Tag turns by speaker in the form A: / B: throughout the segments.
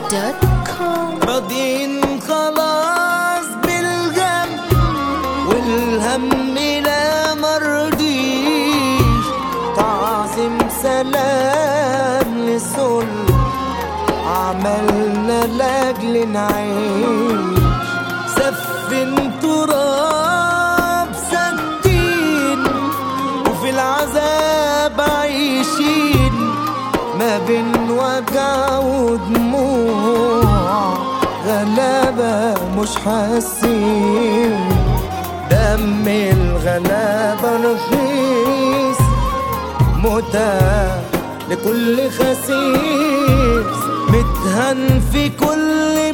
A: دوت كوم
B: راضين خلاص بالغم والهم لا مرضيش تعظيم سلام للسل عملنا لاجل نعيش سفن تراب سدين وفي العذاب عايشين ما بين وجع ودموع غلابة مش حاسين دم الغلابة رخيص متاح لكل خسيس متهن في كل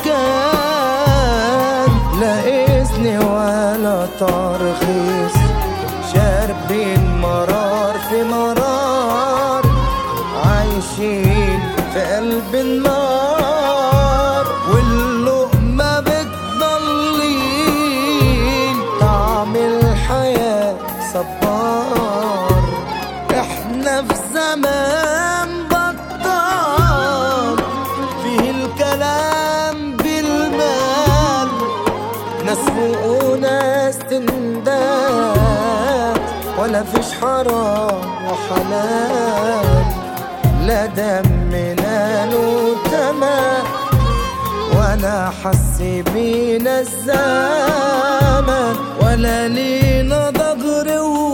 B: مكان لا إذن ولا ترخيص شاربين مرار في مرار عايشين في قلب النار واللقمة بتضلين طعم الحياة صبار احنا في زمان بطال فيه الكلام بالمال ناس فوق وناس تنداد ولا فيش حرام وحلال لا دمنا له تمام ولا حس بينا الزمن ولا لينا ضجر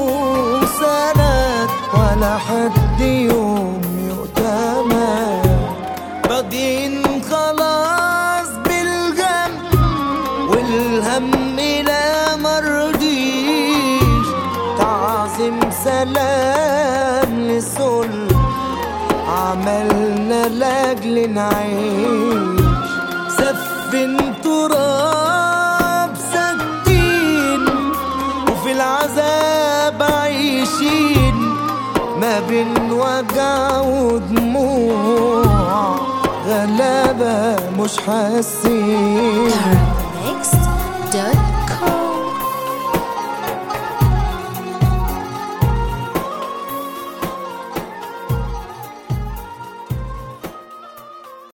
B: وسند ولا حد يوم يؤتمن راضين خلاص بالغم والهم لا مرضيش تعظيم سلام للسل عملنا لاجل نعيش سفن تراب سدين وفي العذاب عايشين ما بين وجع ودموع غلابة مش حاسين